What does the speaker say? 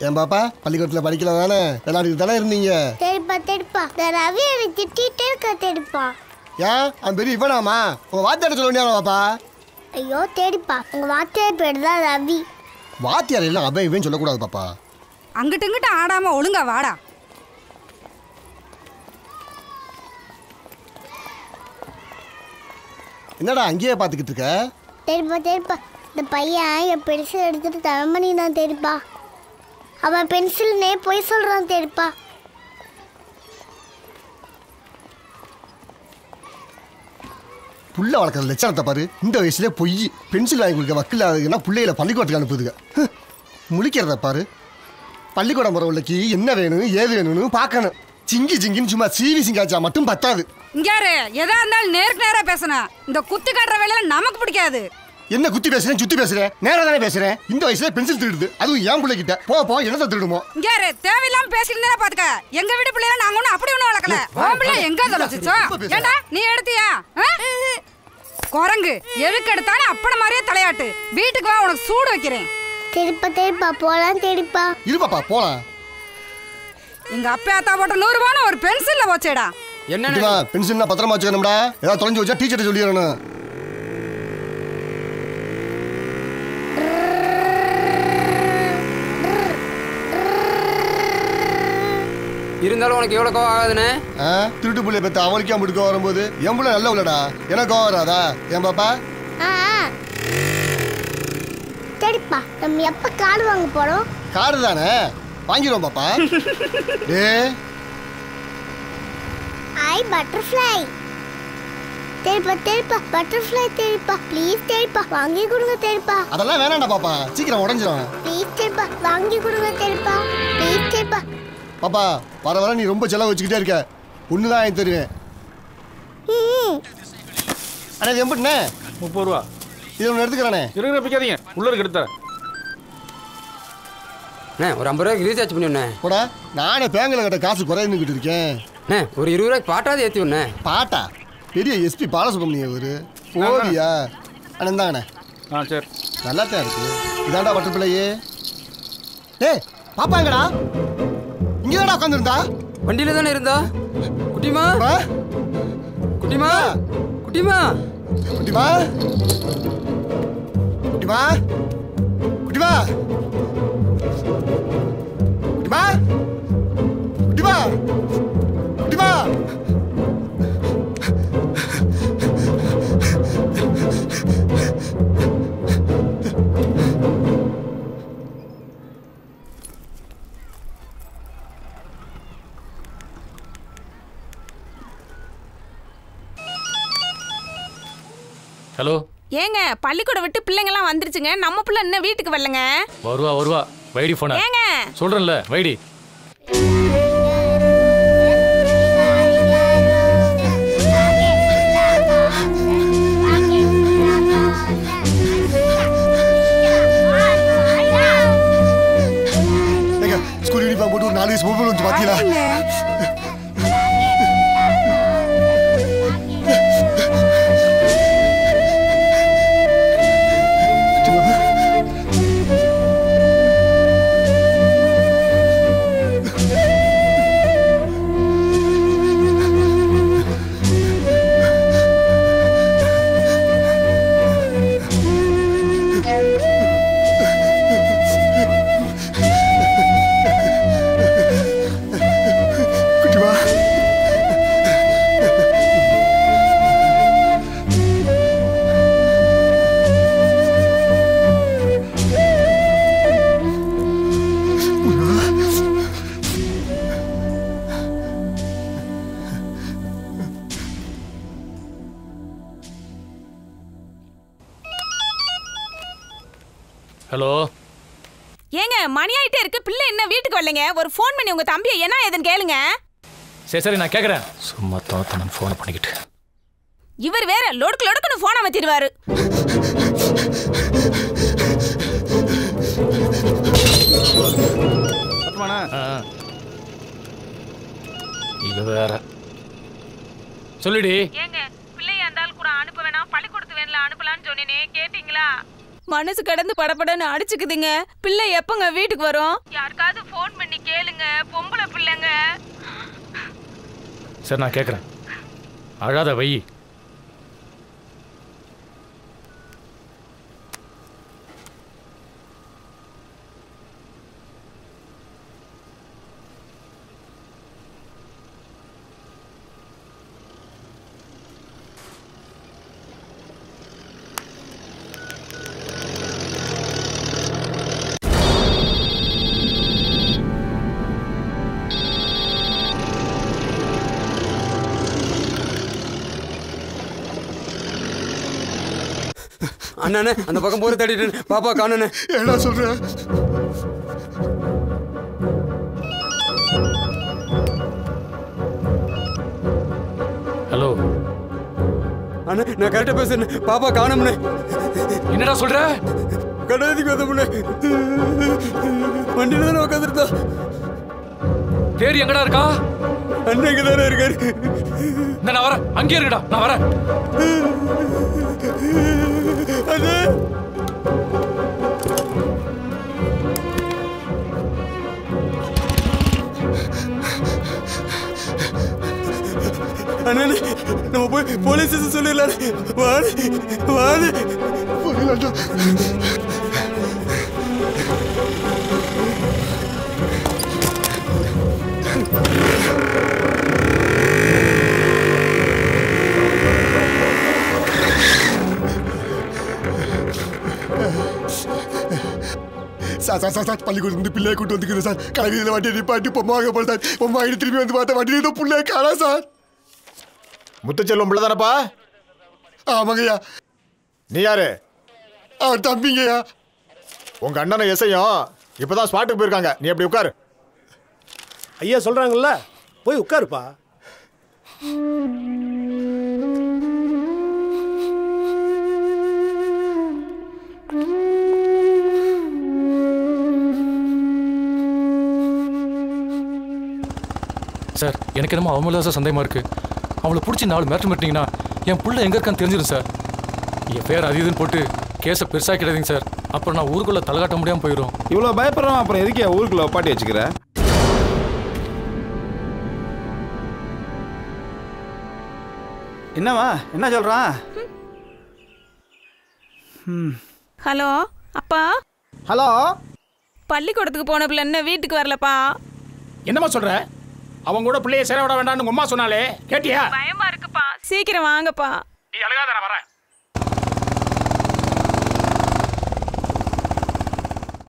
ஏன் பாப்பா பள்ளிக்கூடத்தில் படிக்கல தானே விளையாடிட்டு தானே இருந்தீங்க தெரிப்பா தெரிப்பா இந்த ரவி எனக்கு திட்டிகிட்டே இருக்க தெரிப்பா ஏன் அவன் பெரிய இவனாமா உன் வாத்தியார சொல்ல வேண்டியவனா பாப்பா ஐயோ தெரிப்பா உங்க வாத்தியார் பேர் தான் ரவி வாத்தியார் எல்லாம் அவன் இவன் சொல்லக்கூடாது பாப்பா அங்கிட்டு இங்கிட்டு ஆடாம ஒழுங்கா வாடா என்னடா அங்கேயே பார்த்துக்கிட்டு இருக்க தெரிப்பா தெரிப்பா இந்த பையன் என் பென்சில் எடுத்துட்டு தரம் பண்ணினான் தெரிப்பா அவன் பென்சில்னே பொய் சொல்றான் தெரிப்பா புள்ள வளர்க்குற லட்சணத்தை பாரு இந்த வயசுல பொய் பென்சில் வாங்கி கொடுக்க வக்கில் அதுக்குன்னா பிள்ளைகளை பள்ளிக்கூடத்துக்கு அனுப்புதுங்க ஹ், முழிக்கிறத பாரு பள்ளிக்கூடம் போகிறவளுக்கு என்ன வேணும் ஏது வேணும்னு பார்க்கணும் சிங்கி சிங்கின்னு சும்மா சீவி சிங்காச்சா மட்டும் பத்தாது இங்க யாரு எதா இருந்தாலும் நேருக்கு நேரா பேசணும் இந்த குத்து காட்டுற வேலையில நமக்கு பிடிக்காது என்ன குத்தி பேசுறேன் சுத்தி பேசுறேன் நேரா தானே பேசுறேன் இந்த வயசுல பென்சில் திருடுது அதுவும் என் பிள்ளை கிட்ட போ போ என்னத்தை திருடுமோ இங்க யாரு தேவையில்லாம பேசிட்டு இருந்தா பாத்துக்க எங்க வீட்டு பிள்ளைல நாங்க ஒண்ணும் அப்படி ஒண்ணும் வளர்க்கல உன் பிள்ளை எங்க தொலைச்சிச்சோ ரொம்ப பேசுற. ஏண்டா நீ எடுத்தியா ஆ? குரங்கு எதுக்கு எடுத்தாலும் அப்பட மாதிரியே தலையாட்டு வீட்டுக்கு வா உனக்கு சூடு வைக்கிறேன் தெரிப்பா தெரிப்பா போலாம் தெரிப்பா இரு பாப்பா போலாம் எங்க அப்பா அத்தா போட்ட நூறு ரூபான்னு ஒரு பென்சில்ல போச்சேடா இதுவா பென்சில்னா பத்திரமா வச்சுக்கணும்டா ஏதாவது தொலைஞ்சு வச்சா டீச்சர்ட்ட சொல்லிடணும் இருந்தாலும் உனக்கு எவ்வளோ கோவம் ஆகாதுண்ணே ஆ திருட்டு புள்ளைய பெற்ற அவளுக்கே முடுக்க வரும்போது என் புள்ள நல்ல உள்ளடா எனக்கு கோவம் வராதா ஏன் பாப்பா ஆ ஆ. தெரிப்பா நம்ம எப்ப காடு வாங்க போறோம் காடு தானே வாங்கிடுவோம் பாப்பா ஏ ஐ பட்டர்ஃப்ளை தெரிப்பா தெரிப்பா பட்டர்ஃப்ளை தெரிப்பா ப்ளீஸ் தெரிப்பா வாங்கி கொடுங்க தெரிப்பா அதெல்லாம் வேணாம்டா பாப்பா சீக்கிரம் உடஞ்சிரும் ப்ளீஸ் தெரிப்பா வாங்கி கொடுங்க தெரிப்பா ப்ளீஸ் தெரிப்பா பாப்பா வர வர நீ ரொம்ப செலவு வச்சுக்கிட்டே இருக்க ஒன்று தான் வாங்கி தருவேன் ம் அண்ணா இது எப்படிண்ணே முப்பது ரூபா இது ஒன்று எடுத்துக்கிறேண்ணே இருக்கிற பிக்காதீங்க உள்ள இருக்கு எடுத்த அண்ணே ஒரு ஐம்பது ரூபாய்க்கு ரீசார்ஜ் பண்ணி விடண்ணே போடா நானே பேங்கில் கிட்ட காசு குறையுன்னுக்கிட்டு இருக்கேன் அண்ணே ஒரு இருபது ரூபாய்க்கு பாட்டாவது ஏற்றி விடண்ணே பாட்டா பெரிய எஸ்பி பாலசுப்ரமணியம் இவரு போவியா அண்ணன் இந்தாங்கண்ணே ஆ சரி நல்லா தான் இருக்கு இதாண்டா பட்டர்ஃப்ளையே ஏய் பாப்பாங்கடா இங்கே தானடா உட்காந்துருந்தா வண்டியில தானே இருந்தா குட்டிமா குட்டிமா குட்டிமா குட்டிமா குட்டிமா குட்டிமா குட்டிமா குட்டிமா குட்டிமா ஹலோ ஏங்க பள்ளிக்கூடம் விட்டு பிள்ளைங்கலாம் வந்துருச்சுங்க நம்ம பிள்ளை இன்னும் வீட்டுக்கு வரலங்க வருவா வருவா வைடி போன ஏங்க சொல்றேன்ல வைடி ஏங்க ஸ்கூல் யூனிஃபார்ம் போட்டு ஒரு நாலு வயசு பொம்பளை வந்து பார்த்தீங்களா குட்டிமா ஹலோ ஏங்க மணி ஆயிட்டே இருக்கு பிள்ளை என்ன வீட்டுக்கு வரலைங்க ஒரு ஃபோன் பண்ணி உங்க தம்பியை என்ன ஏதுன்னு கேளுங்க சரி சரி நான் கேட்குறேன் சும்மா தோத்தனன் ஃபோனை பண்ணிக்கிட்டு இவர் வேற லொடுக்கு லொடுக்குன்னு ஃபோன் அமைத்திடுவாரு பத்துமாண்ணா ஆ இது வேற சொல்லுடி ஏங்க பிள்ளைய அந்த ஆள் கூட அனுப்ப வேணாம் பள்ளிக்கூடத்து வேன்ல அனுப்பலாம்னு சொன்னேனே கேட்டீங்களா மனசு கடந்து படபடன்னு அடிச்சுக்குதுங்க பிள்ளை எப்பங்க வீட்டுக்கு வரும் யாருக்காவது ஃபோன் பண்ணி கேளுங்க பொம்பளை பிள்ளைங்க சரி நான் கேட்குறேன் அழாத வை அண்ணாண்ணே அந்த பக்கம் போற தேடிட்டு பாப்பா காணண்ணே என்ன சொல்ற ஹலோ அண்ணே நான் கரெக்டாக பேசுறேன் பாப்பா காணும்ண்ணே என்னடா சொல்ற கடையதுக்கு வந்தோம்ண்ணே வண்டியில் தானே உட்காந்துருந்தா தேடி எங்கடா இருக்கா அண்ணன் இங்கே தானே இருக்காரு இந்த நான் வரேன் அங்கேயே இருக்கடா நான் வரேன் அண்ணே அண்ணே நம்ம போய் போலீஸ் ஸ்டேஷன் சொல்லிடலாம் வாடு வாடு போயிடலாம்டா. சார் சார் சார் சார் பள்ளிக்கூடம் இருந்து பிள்ளையை கூட்டு வந்துக்கிறேன் சார் கடைவீதியில் வண்டியை நிப்பாட்டி பொம்மா வாங்க போல சார் பொம்மா வாங்கிட்டு திரும்பி வந்து பார்த்தா வண்டியில் ஏதோ பிள்ளைய காணா சார் முத்துச்செல்வம் பிள்ளை தானப்பா ஆமாங்கய்யா நீ யாரு அவர் தம்பிங்கய்யா உங்க அண்ணனும் எசையும் இப்பதான் ஸ்பாட்டுக்கு போயிருக்காங்க நீ அப்படி உட்காரு ஐயா சொல்றாங்கல்ல போய் உட்காருப்பா சார் எனக்கு என்னமோ அவன் மேலே சார் சந்தேகமாக இருக்கு அவளை பிடிச்சி நாலு மேட்ரு மிட்டிங்கன்னா என் புள்ள எங்கே இருக்கான்னு தெரிஞ்சிடும் சார் என் பேர் அது இதுன்னு போட்டு கேஸை பெருசாக்கிடாதீங்க சார் அப்புறம் நான் ஊருக்குள்ளே தலைகாட்ட முடியாமல் போயிடும் இவ்வளோ பயப்படுறோம் அப்புறம் எதுக்கு ஊருக்குள்ள பாட்டி வச்சுக்கிற என்னவா என்ன சொல்றான் ஹலோ அப்பா ஹலோ பள்ளிக்கூடத்துக்கு போன பிள்ளை என்ன வீட்டுக்கு வரலப்பா என்னம்மா சொல்ற அவங்க கூட பிள்ளைய சேர விட வேண்டாம்னு உங்க அம்மா சொன்னாலே கேட்டியா பயமா இருக்குப்பா சீக்கிரம் வாங்கப்பா நீ அழகாத நான் வரேன்